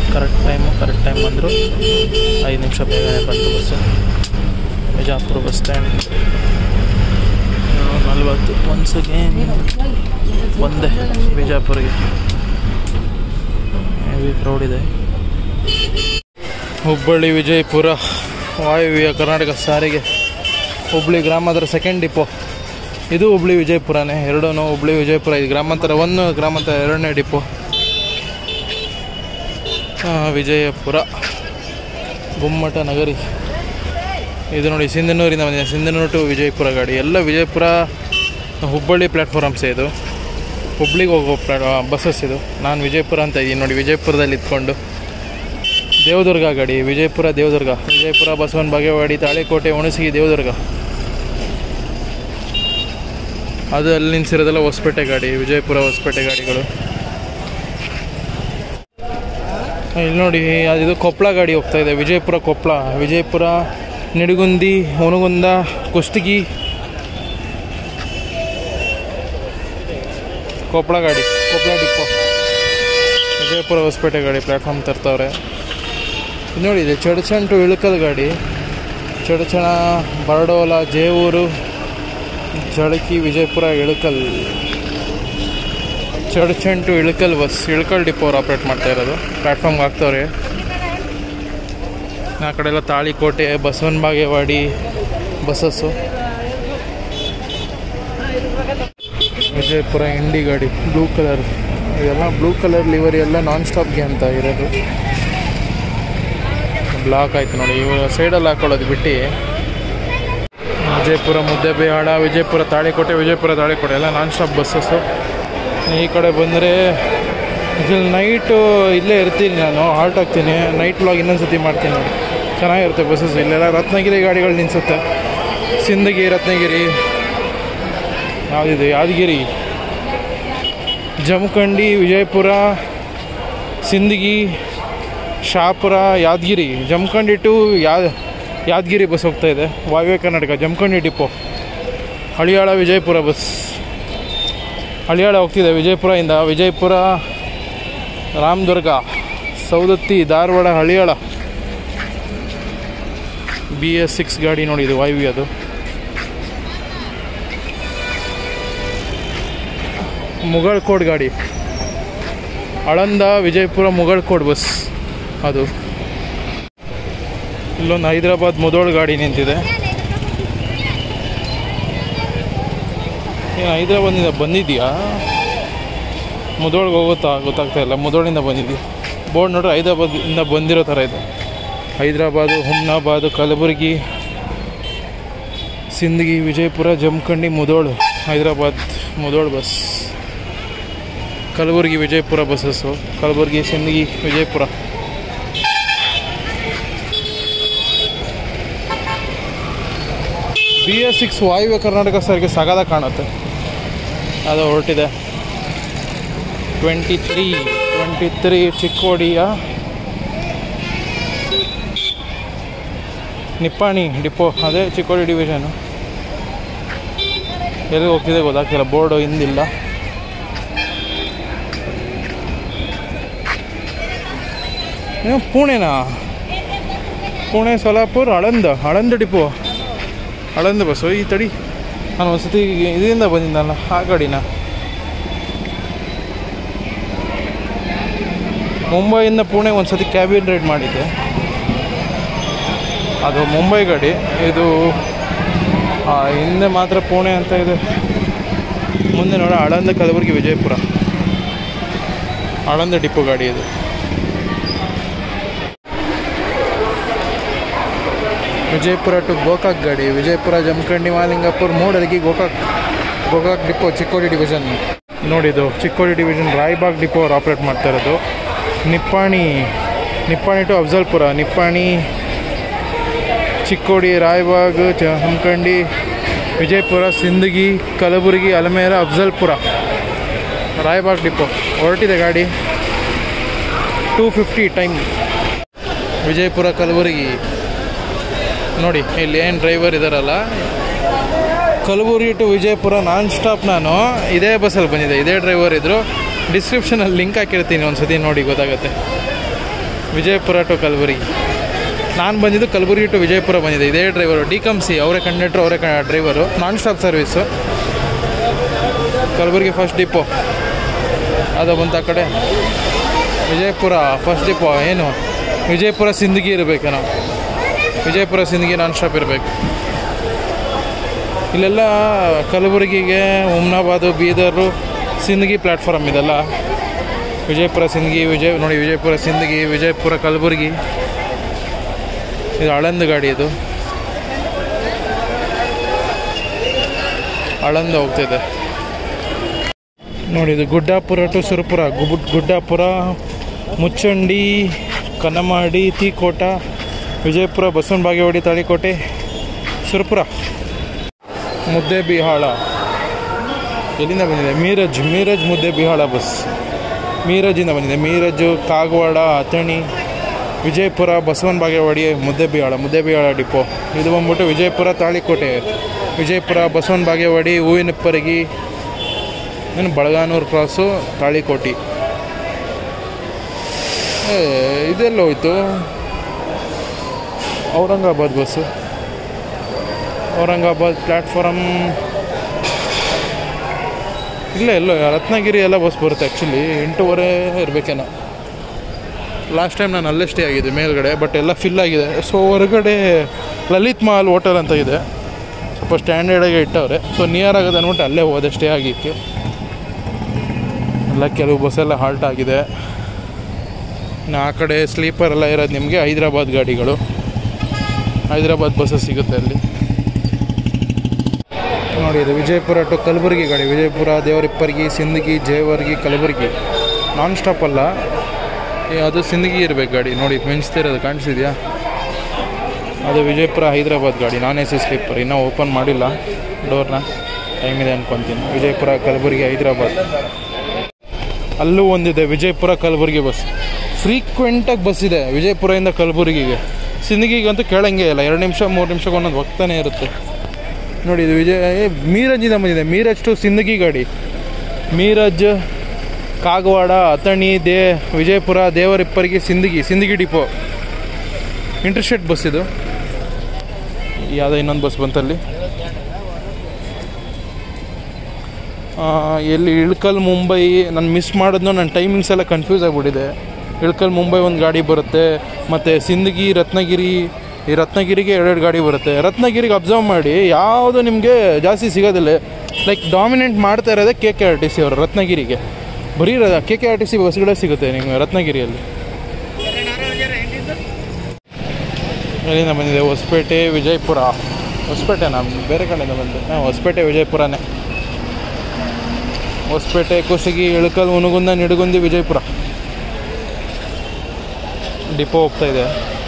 correct time correct time ಬಂದರು ಐದು ನಿಮಿಷ ಬೇಗನೆ ಬಂತು ಬಸ್ಸು ಬಿಜಾಪುರ ಬಸ್ ಸ್ಟ್ಯಾಂಡ್ ಏಳು ನಲ್ವತ್ತು ಒನ್ಸ್ ಅಗೇನ್ ಬಂದೆ ಬಿಜಾಪುರಿಗೆ ಹೆವಿ ಕ್ರೌಡ್ ಇದೆ ಹುಬ್ಬಳ್ಳಿ ವಿಜಯಪುರ ವಾಯುವ್ಯ ಕರ್ನಾಟಕ ಸಾರಿಗೆ ಹುಬ್ಳಿ ಗ್ರಾಮಾಂತರ ಸೆಕೆಂಡ್ ಡಿಪೋ ಇದು ಹುಬ್ಳಿ ವಿಜಯಪುರನೇ ಎರಡೂ ಹುಬ್ಳಿ ವಿಜಯಪುರ ಇದು ಗ್ರಾಮಾಂತರ ಒಂದು ಗ್ರಾಮಾಂತರ ಎರಡನೇ ಡಿಪೋ ಆ, ವಿಜಯಪುರ ಗುಮ್ಮಟ ನಗರಿ ಇದು ನೋಡಿ ಸಿಂಧನೂರಿಂದ ಬಂದಿದೆ ಸಿಂಧನೂರು ಟು ವಿಜಯಪುರ ಗಾಡಿ ಎಲ್ಲ ವಿಜಯಪುರ ಹುಬ್ಬಳ್ಳಿ ಪ್ಲ್ಯಾಟ್ಫಾರಮ್ಸೇ ಇದು ಹುಬ್ಳಿಗೆ ಹೋಗೋ ಪ್ಲಾ ಬಸ್ಸಸ್ ಇದು ನಾನು ವಿಜಯಪುರ ಅಂತ ಇದ್ದೀನಿ ನೋಡಿ ವಿಜಯಪುರದಲ್ಲಿ ಇದ್ಕೊಂಡು ದೇವದುರ್ಗ ಗಾಡಿ ವಿಜಯಪುರ ದೇವದುರ್ಗ ವಿಜಯಪುರ ಬಸವನ ಬಾಗೇವಾಡಿ ತಾಳಿಕೋಟೆ ಹುಣಸಗಿ ದೇವದುರ್ಗ ಅದು ಅಲ್ಲಿ ನಿಲ್ಸಿರೋದೆಲ್ಲ ಹೊಸಪೇಟೆ ಗಾಡಿ ವಿಜಯಪುರ ಹೊಸಪೇಟೆ ಗಾಡಿಗಳು ಇಲ್ಲಿ ನೋಡಿ ಅದು ಕೊಪ್ಪಳ ಗಾಡಿ ಹೋಗ್ತಾ ಇದೆ ವಿಜಯಪುರ ಕೊಪ್ಪಳ ವಿಜಯಪುರ ನಿಡಗುಂದಿ ಹುನಗುಂದ ಕುಷ್ಟಗಿ ಕೊಪ್ಪಳ ಗಾಡಿ ಕೊಪ್ಪಳ ಡಿಪೋ ವಿಜಯಪುರ ಹೊಸಪೇಟೆ ಗಾಡಿ ಪ್ಲ್ಯಾಟ್ಫಾರ್ಮ್ ತರ್ತಾವ್ರೆ ಇದು ನೋಡಿ ಇದು ಚಡಚಣ ಟು ಇಳಕಲ್ ಗಾಡಿ Chadchan Baradol Jevur Jalaki Vijayapura Ilkal Chadchan to Ilkal bus Ilkal depot ಅವ್ರು ಆಪ್ರೇಟ್ ಮಾಡ್ತಾ ಇರೋದು ಪ್ಲ್ಯಾಟ್ಫಾರ್ಮ್ಗೆ ಹಾಕ್ತವ್ರೆ ಆ ಕಡೆ ಎಲ್ಲ ತಾಳಿಕೋಟೆ ಬಸವನ ಬಾಗೇವಾಡಿ ಬಸ್ಸಸ್ಸು ವಿಜಯಪುರ ಇಂಡಿ ಗಾಡಿ ಬ್ಲೂ ಕಲರ್ ಇದೆಲ್ಲ ಬ್ಲೂ ಕಲರ್ ಲಿವರಿ ಎಲ್ಲ ನಾನ್ ಸ್ಟಾಪ್ಗೆ ಅಂತ ಇರೋದು ಬ್ಲಾಕ್ ಆಯ್ತು ನೋಡಿ ಇವಾಗ ಸೈಡಲ್ಲಿ ಹಾಕೊಳ್ಳೋದು ಬಿಟ್ಟು ವಿಜಯಪುರ ಮುದ್ದೆಬೇಹಾಳ ವಿಜಯಪುರ ತಾಳಿಕೋಟೆ ವಿಜಯಪುರ ತಾಳಿಕೋಟೆ ಎಲ್ಲ ನಾನ್ ಸ್ಟಾಪ್ ಬಸ್ಸಸ್ಸು ಈ ಕಡೆ ಬಂದರೆ ಇಲ್ಲಿ ನೈಟು ಇಲ್ಲೇ ಇರ್ತೀನಿ ನಾನು ಹಾಲ್ಟ್ ಆಗ್ತೀನಿ ನೈಟ್ ವ್ಲಾಗ್ ಇನ್ನೊಂದು ಸತಿ ಮಾಡ್ತೀನಿ ನೋಡಿ ಚೆನ್ನಾಗಿರುತ್ತೆ ಬಸ್ಸಸ್ ಇಲ್ಲೆಲ್ಲ ರತ್ನಗಿರಿ ಗಾಡಿಗಳು ನಿಲ್ಸುತ್ತೆ ಸಿಂದಗಿ ರತ್ನಗಿರಿ ಯಾವುದಿದೆ ಯಾದಗಿರಿ ಜಮಖಂಡಿ ವಿಜಯಪುರ ಸಿಂದಗಿ ಶಾಪುರ ಯಾದಗಿರಿ ಜಮಖಂಡಿ ಟು ಯಾ ಯಾದಗಿರಿ ಬಸ್ ಹೋಗ್ತಾ ಇದೆ ವಾಯುವ್ಯ ಕರ್ನಾಟಕ ಜಮಖಂಡಿ ಡಿಪೋ ಹಳಿಯಾಳ ವಿಜಯಪುರ ಬಸ್ ಹಳಿಯಾಳ ಹೋಗ್ತಿದೆ ವಿಜಯಪುರದಿಂದ Vijayapura Ramdurg Saundatti Dharwad Haliyal B S six ಗಾಡಿ ನೋಡಿ ಇದು ವಾಯುವ್ಯ ಅದು ಮುಗಳ್ಕೋಡ್ ಗಾಡಿ ಆಳಂದ ವಿಜಯಪುರ ಮುಗಳ್ಕೋಡ್ ಬಸ್ ಅದು ಇಲ್ಲೊಂದು ಹೈದರಾಬಾದ್ ಮುದೋಳ್ ಗಾಡಿ ನಿಂತಿದೆ ಏನು ಹೈದರಾಬಾದ್ನಿಂದ ಬಂದಿದೆಯಾ ಮುದೋಳ್ಗೆ ಹೋಗುತ್ತಾ ಗೊತ್ತಾಗ್ತಾ ಇಲ್ಲ ಮುದೋಳಿಂದ ಬಂದಿದ್ದೀವಿ ಬೋರ್ಡ್ ನೋಡ್ರೆ ಹೈದರಾಬಾದಿಂದ ಬಂದಿರೋ ಥರ ಇದೆ ಹೈದರಾಬಾದು ಹುಮ್ನಾಬಾದು ಕಲಬುರಗಿ ಸಿಂದಗಿ ವಿಜಯಪುರ ಜಮಖಂಡಿ ಮುದೋಳು ಹೈದರಾಬಾದ್ ಮುದೋಳ್ ಬಸ್ ಕಲಬುರಗಿ ವಿಜಯಪುರ ಬಸ್ಸಸ್ಸು Kalaburagi Sindagi Vijayapura B S six ವಾಯುವ್ಯ ಕರ್ನಾಟಕ ಸಾರಿಗೆ ಸಗದ ಕಾಣುತ್ತೆ ಅದು ಹೊರಟಿದೆ ಟ್ವೆಂಟಿ ತ್ರೀ ಟ್ವೆಂಟಿ ತ್ರೀ ಚಿಕ್ಕೋಡಿಯ ನಿಪ್ಪಾಣಿ ಡಿಪೋ ಅದೇ ಚಿಕ್ಕೋಡಿ ಡಿವಿಷನು ಎಲ್ಲಿ ಹೋಗ್ತಿದೆ ಗೊತ್ತಾಗ್ತಿಲ್ಲ ಬೋರ್ಡು ಹಿಂದಿಲ್ಲ ಏನು ಪುಣೆನಾ ಪುಣೆ ಸೋಲಾಪುರ್ ಆಳಂದ ಆಳಂದ ಡಿಪೋ ಆಳಂದ ಬಸ್ಸು ಈ ತಡಿ ನಾನು ಒಂದ್ಸತಿ ಇದರಿಂದ ಬಂದಿದ್ದಲ್ಲ ಆ ಗಾಡಿನ ಮುಂಬೈಯಿಂದ ಪುಣೆ ಒಂದ್ಸತಿ ಕ್ಯಾಬಿನ್ ರೈಡ್ ಮಾಡಿದ್ದೆ ಅದು ಮುಂಬೈ ಗಾಡಿ ಇದು ಆ, ಹಿಂದೆ ಮಾತ್ರ ಪುಣೆ ಅಂತ ಇದೆ ಮುಂದೆ ನೋಡ ಆಳಂದ ಕಲಬುರಗಿ ವಿಜಯಪುರ ಆಳಂದ ಡಿಪೋ ಗಾಡಿ ಇದು ವಿಜಯಪುರ ಟು ಗೋಕಾಕ್ ಗಾಡಿ ವಿಜಯಪುರ ಜಮಖಂಡಿ ಮಾಲಿಂಗಪುರ ಮೂಡಲಗಿ ಗೋಕಾಕ್ ಗೋಕಾಕ್ ಡಿಪೋ ಚಿಕ್ಕೋಡಿ ಡಿವಿಷನ್ ನೋಡಿದು ಚಿಕ್ಕೋಡಿ ಡಿವಿಷನ್ ರಾಯಬಾಗ್ ಡಿಪೋ ಅವ್ರು ಆಪ್ರೇಟ್ ಮಾಡ್ತಾ ಇರೋದು ನಿಪ್ಪಾಣಿ ನಿಪ್ಪಾಣಿ ಟು ಅಫ್ಜಲ್ಪುರ ನಿಪ್ಪಾಣಿ ಚಿಕ್ಕೋಡಿ ರಾಯಬಾಗ್ ಜಮಖಂಡಿ ವಿಜಯಪುರ ಸಿಂದಗಿ ಕಲಬುರಗಿ ಅಲಮೇರ ಅಫ್ಜಲ್ಪುರ ರಾಯಬಾಗ್ ಡಿಪೋ ಹೊರಟಿದೆ ಗಾಡಿ two fifty time Vijayapura Kalaburagi ನೋಡಿ ಇಲ್ಲಿ ಏನು ಡ್ರೈವರ್ ಇದ್ದಾರಲ್ಲ Kalaburagi to Vijayapura non stop ನಾನು ಇದೇ ಬಸ್ಸಲ್ಲಿ ಬಂದಿದ್ದೆ ಇದೇ ಡ್ರೈವರ್ ಇದ್ದರು ಡಿಸ್ಕ್ರಿಪ್ಷನಲ್ಲಿ ಲಿಂಕ್ ಹಾಕಿರ್ತೀನಿ ಒಂದು ಸತಿ ನೋಡಿ ಗೊತ್ತಾಗುತ್ತೆ ವಿಜಯಪುರ ಟು ಕಲಬುರಗಿ ನಾನು ಬಂದಿದ್ದು ಕಲಬುರಗಿ ಟು ವಿಜಯಪುರ ಬಂದಿದ್ದೆ ಇದೇ ಡ್ರೈವರು ಡಿ ಕಮ್ ಸಿ ಅವರೇ ಕಂಡಕ್ಟ್ರು ಅವರೇ driver non stop service Kalaburagi first depot ಅದು ಬಂತ ಆ ಕಡೆ ವಿಜಯಪುರ ಫಸ್ಟ್ ಡಿಪೋ ಏನು ವಿಜಯಪುರ ಸಿಂದಗಿ ಇರಬೇಕೇನೋ ವಿಜಯಪುರ ಸಿಂದಗಿ ನಾನ್ ಸ್ಟಾಪ್ ಇರಬೇಕು ಇಲ್ಲೆಲ್ಲ ಕಲಬುರಗಿಗೆ ಹುಮ್ನಾಬಾದು ಬೀದರು ಸಿಂದಗಿ ಪ್ಲ್ಯಾಟ್ಫಾರಮ್ ಇದೆಲ್ಲ ವಿಜಯಪುರ ಸಿಂದಗಿ ವಿಜಯ ನೋಡಿ ವಿಜಯಪುರ ಸಿಂದಗಿ ವಿಜಯಪುರ ಕಲಬುರಗಿ ಇದು ಆಳಂದ ಗಾಡಿ ಇದು ಆಳಂದ ಹೋಗ್ತಿದೆ ನೋಡಿ ಇದು ಗುಡ್ಡಾಪುರ ಟು ಸುರಪುರ ಗುಬ್ ಗುಡ್ಡಾಪುರ ಮುಚ್ಚಂಡಿ ಕನ್ನಮಾಡಿ ತೀಕೋಟ ವಿಜಯಪುರ ಬಸವನ ಬಾಗೇವಾಡಿ ತಾಳಿಕೋಟೆ ಸುರಪುರ ಮುದ್ದೆ ಬಿಹಾಳ ಎಲ್ಲಿಂದ ಬಂದಿದೆ ಮೀರಜ್ ಮೀರಜ್ ಮುದ್ದೆ ಬಿಹಾಳ ಬಸ್ ಮೀರಜಿಂದ ಬಂದಿದೆ ಮೀರಜು ಕಾಗವಾಡ ಅಥಣಿ ವಿಜಯಪುರ ಬಸವನ ಬಾಗೇವಾಡಿ ಮುದ್ದೆ ಬಿಹಾಳ ಮುದ್ದೆ ಬಿಹಾಳ ಡಿಪೋ ಇದು ಬಂದ್ಬಿಟ್ಟು ವಿಜಯಪುರ ತಾಳಿಕೋಟೆ ವಿಜಯಪುರ ಬಸವನ ಬಾಗೇವಾಡಿ ಹೂವಿನಪ್ಪರಗಿ ಏನು ಬಳಗಾನೂರು ಕ್ರಾಸು ತಾಳಿಕೋಟಿ ಏ, ಇದೆಲ್ಲ ಹೋಯ್ತು ಔರಂಗಾಬಾದ್ ಬಸ್ಸು ಔರಂಗಾಬಾದ್ ಪ್ಲ್ಯಾಟ್ಫಾರಮ್ ಇಲ್ಲ ಎಲ್ಲೋ ರತ್ನಗಿರಿ ಎಲ್ಲ ಬಸ್ ಬರುತ್ತೆ ಆ್ಯಕ್ಚುಲಿ ಎಂಟೂವರೆ ಇರಬೇಕೇನೋ ಲಾಸ್ಟ್ ಟೈಮ್ ನಾನು ಅಲ್ಲೇ ಸ್ಟೇ ಆಗಿದ್ದೆ ಮೇಲ್ಗಡೆ ಬಟ್ ಎಲ್ಲ ಫಿಲ್ ಆಗಿದೆ ಸೊ ಹೊರಗಡೆ ಲಲಿತ್ ಮಹಲ್ ಹೋಟೆಲ್ ಅಂತ ಇದೆ ಸ್ವಲ್ಪ ಸ್ಟ್ಯಾಂಡರ್ಡಾಗಿ ಇಟ್ಟವ್ರೆ ಸೊ ನಿಯರ್ ಆಗೋದು ಅಂದ್ಬಿಟ್ಟು ಅಲ್ಲೇ ಹೋದೆ ಸ್ಟೇ ಆಗಿಕ್ಕೆ ಎಲ್ಲ ಕೆಲವು ಬಸ್ಸೆಲ್ಲ ಹಾಲ್ಟ್ ಆಗಿದೆ ಇನ್ನು ಆ ಕಡೆ ಸ್ಲೀಪರ್ ಎಲ್ಲ ಇರೋದು ನಿಮಗೆ ಹೈದ್ರಾಬಾದ್ ಗಾಡಿಗಳು ಹೈದ್ರಾಬಾದ್ ಬಸ್ಸಸ್ ಸಿಗುತ್ತೆ ಅಲ್ಲಿ ನೋಡಿ ಇದು ವಿಜಯಪುರ ಟು ಕಲಬುರಗಿ ಗಾಡಿ ವಿಜಯಪುರ ದೇವರಿಪ್ಪರ್ಗಿ ಸಿಂದಗಿ ಜೇವರ್ಗಿ ಕಲಬುರಗಿ ನಾನ್ ಸ್ಟಾಪ್ ಅಲ್ಲ ಏ, ಅದು ಸಿಂದಗಿ ಇರಬೇಕು ಗಾಡಿ ನೋಡಿ ಮಿಂಚ್ತಿರೋದು ಕಾಣಿಸಿದ್ಯಾ ಅದು ವಿಜಯಪುರ ಹೈದ್ರಾಬಾದ್ ಗಾಡಿ ನಾನ್ ಎ ಸಿ ಸ್ಲೀಪರ್ ಇನ್ನೂ ಓಪನ್ ಮಾಡಿಲ್ಲ ಡೋರ್ನ ಟೈಮ್ ಇದೆ ಅನ್ಕೊತೀನಿ ವಿಜಯಪುರ ಕಲಬುರಗಿ ಹೈದ್ರಾಬಾದ್ ಅಲ್ಲೂ ಒಂದಿದೆ ವಿಜಯಪುರ ಕಲಬುರಗಿ ಬಸ್ ಫ್ರೀಕ್ವೆಂಟಾಗಿ ಬಸ್ ಇದೆ ವಿಜಯಪುರದಿಂದ ಕಲಬುರಗಿಗೆ ಸಿಂದಗಿಗಂತೂ ಕೇಳಂಗೆ ಇಲ್ಲ ಎರಡು ನಿಮಿಷ ಮೂರು ನಿಮಿಷಕ್ಕೆ ಒಂದೊಂದು ಹೋಗ್ತಾನೆ ಇರುತ್ತೆ ನೋಡಿ ಇದು ವಿಜಯ ಏ, ಮೀರಜಿಂದ ಬಂದಿದೆ ಮೀರಜ್ ಟು ಸಿಂದಗಿ ಗಾಡಿ ಮೀರಜ್ ಕಾಗವಾಡ ಅಥಣಿ ದೇ ವಿಜಯಪುರ ದೇವರಿಪ್ಪರಿಗೆ Sindagi Sindagi depot interstate bus ಇದು ಯಾವುದೋ ಇನ್ನೊಂದು ಬಸ್ ಬಂತಲ್ಲಿ ಆ, ಎಲ್ಲಿ ಇಳ್ಕಲ್ ಮುಂಬೈ ನಾನು ಮಿಸ್ ಮಾಡಿದ್ನೋ ನನ್ನ ಟೈಮಿಂಗ್ಸ್ ಎಲ್ಲ ಕನ್ಫ್ಯೂಸ್ ಆಗಿಬಿಟ್ಟಿದೆ ಇಳ್ಕಲ್ ಮುಂಬೈ ಒಂದು ಗಾಡಿ ಬರುತ್ತೆ ಮತ್ತು ಸಿಂದಗಿ ರತ್ನಗಿರಿ ಈ ರತ್ನಗಿರಿಗೆ ಎರಡೆರಡು ಗಾಡಿ ಬರುತ್ತೆ ರತ್ನಗಿರಿಗೆ ಅಬ್ಸರ್ವ್ ಮಾಡಿ ಯಾವುದು ನಿಮಗೆ ಜಾಸ್ತಿ ಸಿಗೋದಿಲ್ಲ ಲೈಕ್ ಡಾಮಿನೆಂಟ್ ಮಾಡ್ತಾ ಇರೋದೇ K K R T C ಅವರು ರತ್ನಗಿರಿಗೆ ಬರೀ K K R T C ಬಸ್ಗಳೇ ಸಿಗುತ್ತೆ ನಿಮಗೆ ರತ್ನಗಿರಿಯಲ್ಲಿ ಎಲ್ಲಿಂದ ಬಂದಿದೆ ಹೊಸಪೇಟೆ ವಿಜಯಪುರ ಹೊಸಪೇಟೆ ನಾನು ಬೇರೆ ಕಡೆಯಿಂದ ಬಂದೆ ಹಾಂ ಹೊಸಪೇಟೆ ವಿಜಯಪುರನೇ ಹೊಸಪೇಟೆ ಕುಸಗಿ ಇಳಕಲ್ ಉನಗುಂದ ನಿಡಗುಂದಿ ವಿಜಯಪುರ ಡಿಪೋ ಹೋಗ್ತಾ ಇದೆ